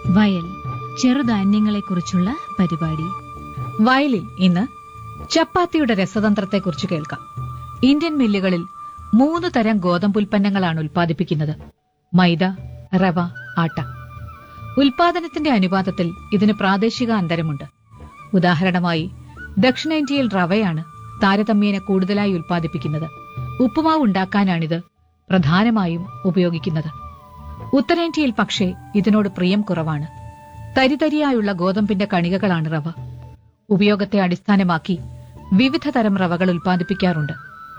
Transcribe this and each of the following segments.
വയൽ ചെറുധാന്യങ്ങളെക്കുറിച്ചുള്ള പരിപാടി വയലിൽ ഇന്ന് ചപ്പാത്തിയുടെ രസതന്ത്രത്തെക്കുറിച്ച് കേൾക്കാം ഇന്ത്യൻ മില്ലുകളിൽ മൂന്ന് തരം ഗോതമ്പുൽപ്പന്നങ്ങളാണ് ഉൽപ്പാദിപ്പിക്കുന്നത് മൈദ റവ ആട്ട ഉൽപാദനത്തിന്റെ അനുപാതത്തിൽ ഇതിന് പ്രാദേശിക അന്തരമുണ്ട് ഉദാഹരണമായി ദക്ഷിണേന്ത്യയിൽ റവയാണ് താരതമ്യേന കൂടുതലായി ഉൽപ്പാദിപ്പിക്കുന്നത് ഉപ്പുമാവ് ഉണ്ടാക്കാനാണിത് പ്രധാനമായും ഉപയോഗിക്കുന്നത് ഉത്തരേന്ത്യയിൽ പക്ഷേ ഇതിനോട് പ്രിയം കുറവാണ് തരിതരിയായുള്ള ഗോതമ്പിന്റെ കണികകളാണ് റവ ഉപയോഗത്തെ അടിസ്ഥാനമാക്കി വിവിധ തരം റവകൾ ഉൽപ്പാദിപ്പിക്കാറുണ്ട്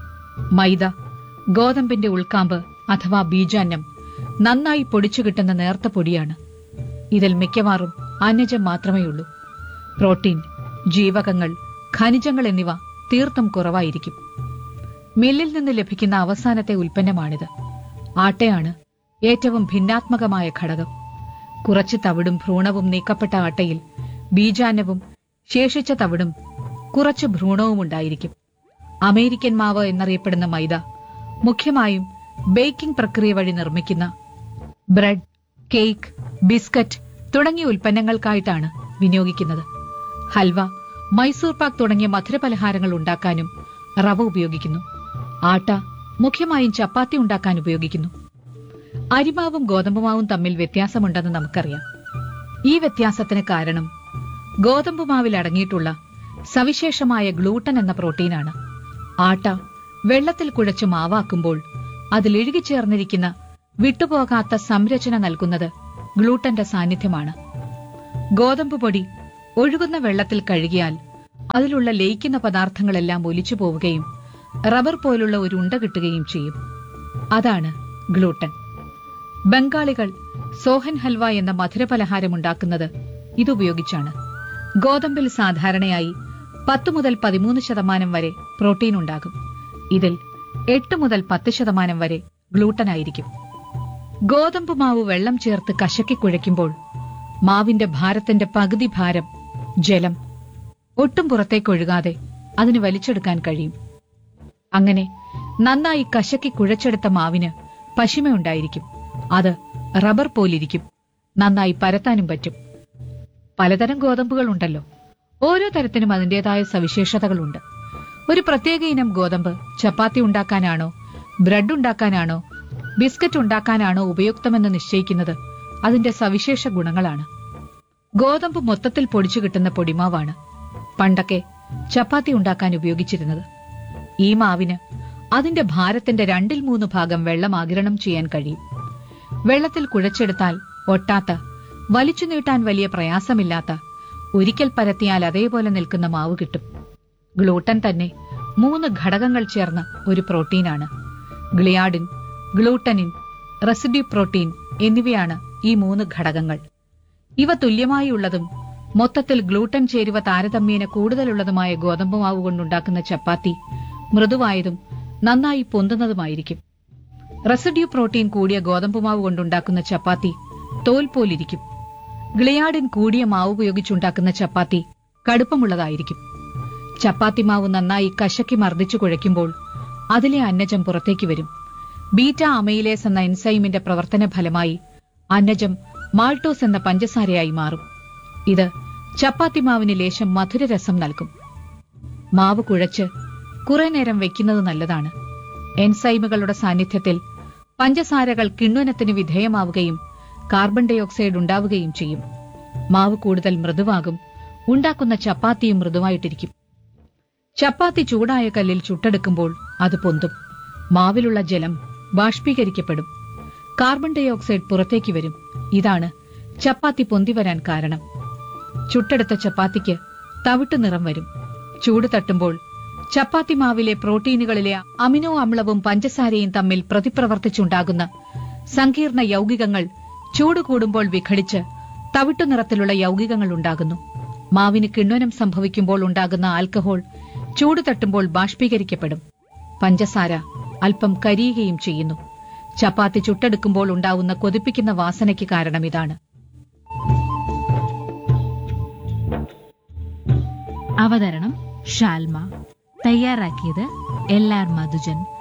മൈദ ഗോതമ്പിന്റെ ഉൾക്കാമ്പ് അഥവാ ബീജാന്നം നന്നായി പൊടിച്ചു കിട്ടുന്ന നേർത്ത പൊടിയാണ് ഇതിൽ മിക്കവാറും അന്നജം മാത്രമേയുള്ളൂ പ്രോട്ടീൻ ജീവകങ്ങൾ ഖനിജങ്ങൾ എന്നിവ തീർത്തും കുറവായിരിക്കും മില്ലിൽ നിന്ന് ലഭിക്കുന്ന അവസാനത്തെ ഉൽപ്പന്നമാണിത് ആട്ടയാണ് ഏറ്റവും ഭിന്നാത്മകമായ ഘടകം കുറച്ച് തവിടും ഭ്രൂണവും നീക്കപ്പെട്ട ആട്ടയിൽ ബീജാന്നവും ശേഷിച്ച തവിടും കുറച്ച് ഭ്രൂണവും ഉണ്ടായിരിക്കും അമേരിക്കൻ മാവ് എന്നറിയപ്പെടുന്ന മൈദ മുഖ്യമായും ബേക്കിംഗ് പ്രക്രിയ വഴി നിർമ്മിക്കുന്ന ബ്രെഡ് കേക്ക് ബിസ്ക്കറ്റ് തുടങ്ങിയ ഉൽപ്പന്നങ്ങൾക്കായിട്ടാണ് വിനിയോഗിക്കുന്നത് ഹൽവ മൈസൂർ പാക്ക് തുടങ്ങിയ മധുരപലഹാരങ്ങൾ ഉണ്ടാക്കാനും റവ ഉപയോഗിക്കുന്നു ആട്ട മുഖ്യമായും ചപ്പാത്തി ഉണ്ടാക്കാൻ ഉപയോഗിക്കുന്നു അരിമാവും ഗോതമ്പുമാവും തമ്മിൽ വ്യത്യാസമുണ്ടെന്ന് നമുക്കറിയാം ഈ വ്യത്യാസത്തിന് കാരണം ഗോതമ്പ് മാവിൽ അടങ്ങിയിട്ടുള്ള സവിശേഷമായ ഗ്ലൂട്ടൻ എന്ന പ്രോട്ടീനാണ് ആട്ട വെള്ളത്തിൽ കുഴച്ച് മാവാക്കുമ്പോൾ അതിൽ ഇഴുകിച്ചേർന്നിരിക്കുന്ന വിട്ടുപോകാത്ത സംരചന നൽകുന്നത് ഗ്ലൂട്ടന്റെ സാന്നിധ്യമാണ് ഗോതമ്പ് പൊടി ഒഴുകുന്ന വെള്ളത്തിൽ കഴുകിയാൽ അതിലുള്ള ലയിക്കുന്ന പദാർത്ഥങ്ങളെല്ലാം ഒലിച്ചു പോവുകയും റബ്ബർ പോലുള്ള ഒരു ഉണ്ട കിട്ടുകയും ചെയ്യും അതാണ് ഗ്ലൂട്ടൻ ബംഗാളികൾ സോഹൻ ഹൽവ എന്ന മധുരപലഹാരം ഉണ്ടാക്കുന്നത് ഇതുപയോഗിച്ചാണ് ഗോതമ്പിൽ സാധാരണയായി പത്ത് മുതൽ പതിമൂന്ന് ശതമാനം വരെ പ്രോട്ടീൻ ഉണ്ടാകും ഇതിൽ എട്ട് മുതൽ പത്ത് ശതമാനം വരെ ഗ്ലൂട്ടൻ ആയിരിക്കും ഗോതമ്പ് മാവ് വെള്ളം ചേർത്ത് കശക്കി കുഴയ്ക്കുമ്പോൾ മാവിന്റെ ഭാരത്തിന്റെ പകുതി ഭാരം ജലം ഒട്ടും പുറത്തേക്കൊഴുകാതെ അതിന് വലിച്ചെടുക്കാൻ കഴിയും അങ്ങനെ നന്നായി കശക്കി കുഴച്ചെടുത്ത മാവിന് പശിമയുണ്ടായിരിക്കും അത് റബ്ബർ പോലിരിക്കും നന്നായി പരത്താനും പറ്റും പലതരം ഗോതമ്പുകൾ ഉണ്ടല്ലോ ഓരോ തരത്തിനും അതിന്റേതായ സവിശേഷതകളുണ്ട് ഒരു പ്രത്യേക ഇനം ഗോതമ്പ് ചപ്പാത്തി ഉണ്ടാക്കാനാണോ ബ്രെഡ് ഉണ്ടാക്കാനാണോ ബിസ്ക്കറ്റ് ഉണ്ടാക്കാനാണോ ഉപയുക്തമെന്ന് നിശ്ചയിക്കുന്നത് അതിന്റെ സവിശേഷ ഗുണങ്ങളാണ് ഗോതമ്പ് മൊത്തത്തിൽ പൊടിച്ചു കിട്ടുന്ന പൊടിമാവാണ് പണ്ടൊക്കെ ചപ്പാത്തി ഉണ്ടാക്കാൻ ഉപയോഗിച്ചിരുന്നത് ഈ മാവിന് അതിന്റെ ഭാരത്തിന്റെ രണ്ടിൽ മൂന്ന് ഭാഗം വെള്ളം ആഗിരണം ചെയ്യാൻ കഴിയും വെള്ളത്തിൽ കുഴച്ചെടുത്താൽ ഒട്ടാത്ത വലിച്ചു നീട്ടാൻ വലിയ പ്രയാസമില്ലാത്ത ഒരിക്കൽ പരത്തിയാൽ അതേപോലെ നിൽക്കുന്ന മാവ് കിട്ടും ഗ്ലൂട്ടൻ തന്നെ മൂന്ന് ഘടകങ്ങൾ ചേർന്ന ഒരു പ്രോട്ടീനാണ് ഗ്ലിയാഡിൻ ഗ്ലൂട്ടനിൻ റെസിഡ്യൂ പ്രോട്ടീൻ എന്നിവയാണ് ഈ മൂന്ന് ഘടകങ്ങൾ ഇവ തുല്യമായുള്ളതും മൊത്തത്തിൽ ഗ്ലൂട്ടൻ ചേരുവ താരതമ്യേന കൂടുതലുള്ളതുമായ ഗോതമ്പ് മാവ് കൊണ്ടുണ്ടാക്കുന്ന ചപ്പാത്തി മൃദുവായതും നന്നായി പൊന്തുന്നതുമായിരിക്കും റെസിഡ്യൂ പ്രോട്ടീൻ കൂടിയ ഗോതമ്പ് മാവ് കൊണ്ടുണ്ടാക്കുന്ന ചപ്പാത്തി തോൽ പോലിരിക്കും ഗ്ലിയാഡിൻ കൂടിയ മാവ് ഉപയോഗിച്ചുണ്ടാക്കുന്ന ചപ്പാത്തി കടുപ്പമുള്ളതായിരിക്കും ചപ്പാത്തി മാവ് നന്നായി കശക്കി മർദ്ദിച്ചു കുഴയ്ക്കുമ്പോൾ അതിലെ അന്നജം പുറത്തേക്ക് വരും ബീറ്റ അമയിലേസ് എന്ന എൻസൈമിന്റെ പ്രവർത്തന ഫലമായി അന്നജം മാൾട്ടോസ് എന്ന പഞ്ചസാരയായി മാറും ഇത് ചപ്പാത്തി മാവിന് ലേശം മധുരരസം നൽകും മാവ് കുഴച്ച് കുറെ നേരം വെക്കുന്നത് നല്ലതാണ് എൻസൈമുകളുടെ സാന്നിധ്യത്തിൽ പഞ്ചസാരകൾ കിണ്വനത്തിന് വിധേയമാവുകയും കാർബൺ ഡയോക്സൈഡ് ഉണ്ടാവുകയും ചെയ്യും മാവ് കൂടുതൽ മൃദുവാകും ഉണ്ടാക്കുന്ന ചപ്പാത്തിയും മൃദുവായിട്ടിരിക്കും ചപ്പാത്തി ചൂടായ കല്ലിൽ ചുട്ടെടുക്കുമ്പോൾ അത് പൊന്തും മാവിലുള്ള ജലം ബാഷ്പീകരിക്കപ്പെടും കാർബൺ ഡയോക്സൈഡ് പുറത്തേക്ക് വരും ഇതാണ് ചപ്പാത്തി പൊന്തി വരാൻ കാരണം ചുട്ടെടുത്ത ചപ്പാത്തിക്ക് തവിട്ട് നിറം വരും ചൂട് തട്ടുമ്പോൾ ചപ്പാത്തി മാവിലെ പ്രോട്ടീനുകളിലെ അമിനോ അമ്ലവും പഞ്ചസാരയും തമ്മിൽ പ്രതിപ്രവർത്തിച്ചുണ്ടാകുന്ന സങ്കീർണ യൗഗികങ്ങൾ ചൂട് കൂടുമ്പോൾ വിഘടിച്ച് തവിട്ടു നിറത്തിലുള്ള യൗഗികങ്ങൾ ഉണ്ടാകുന്നു മാവിന് കിണ്വനം സംഭവിക്കുമ്പോൾ ഉണ്ടാകുന്ന ആൽക്കഹോൾ ചൂട് തട്ടുമ്പോൾ ബാഷ്പീകരിക്കപ്പെടും പഞ്ചസാര അല്പം കരിയുകയും ചെയ്യുന്നു ചപ്പാത്തി ചുട്ടെടുക്കുമ്പോൾ ഉണ്ടാവുന്ന കൊതിപ്പിക്കുന്ന വാസനയ്ക്ക് കാരണം ഇതാണ് അവതരണം ഷാൽമ തയ്യാറാക്കിയത് എൽ ആർ മധുജൻ